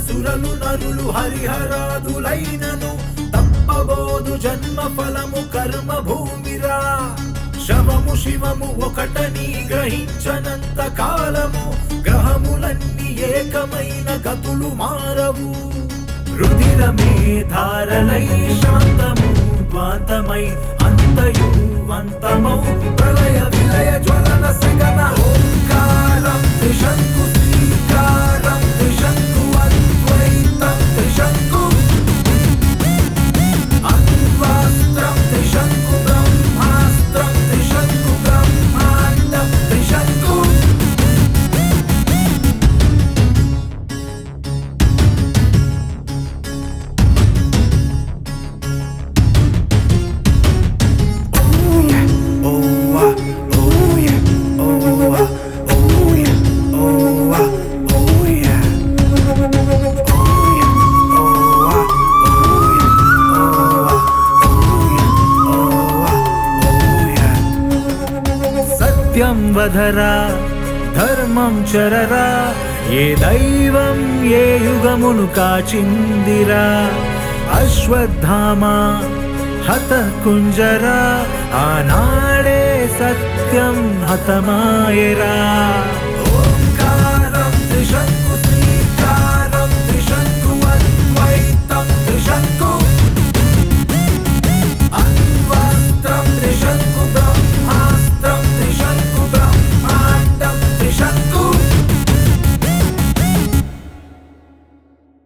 సురలు నరులు హరిహరాదులైనను తప్పబోదు జన్మ ఫలము కర్మ భూమిరా శవము శివము ఒకటని గ్రహించనంత కాలము గ్రహములన్నీ ఏకమైన గతులు మారవు రుధిరమే ధారలై శాంతము ద్వాంతమై అంతయు అంతమౌ ప్రళయ విలయ జ్వలన సగన ఓంకారం త్రిశంకు శ్రీకారం త్రిశంకు అద్వైతం త్రిశంకు అన్వాస్త్రం త్రిశంకు బ్రహ్మాస్త్రం త్రిశంకు బ్రహ్మాండం త్రిశంకు Oh yeah, oh ah, oh yeah, oh ah, oh yeah, oh ah, oh yeah. Oh yeah, oh ah, oh yeah, oh ah, oh yeah, oh ah, oh yeah. సత్యం వధరా ధర్మం చరరా ఏ దైవం ఏ యుగమును కాచిందిరా అశ్వత్థామా హత కుంజరా ఆనాడే సత్యం హతమాయరా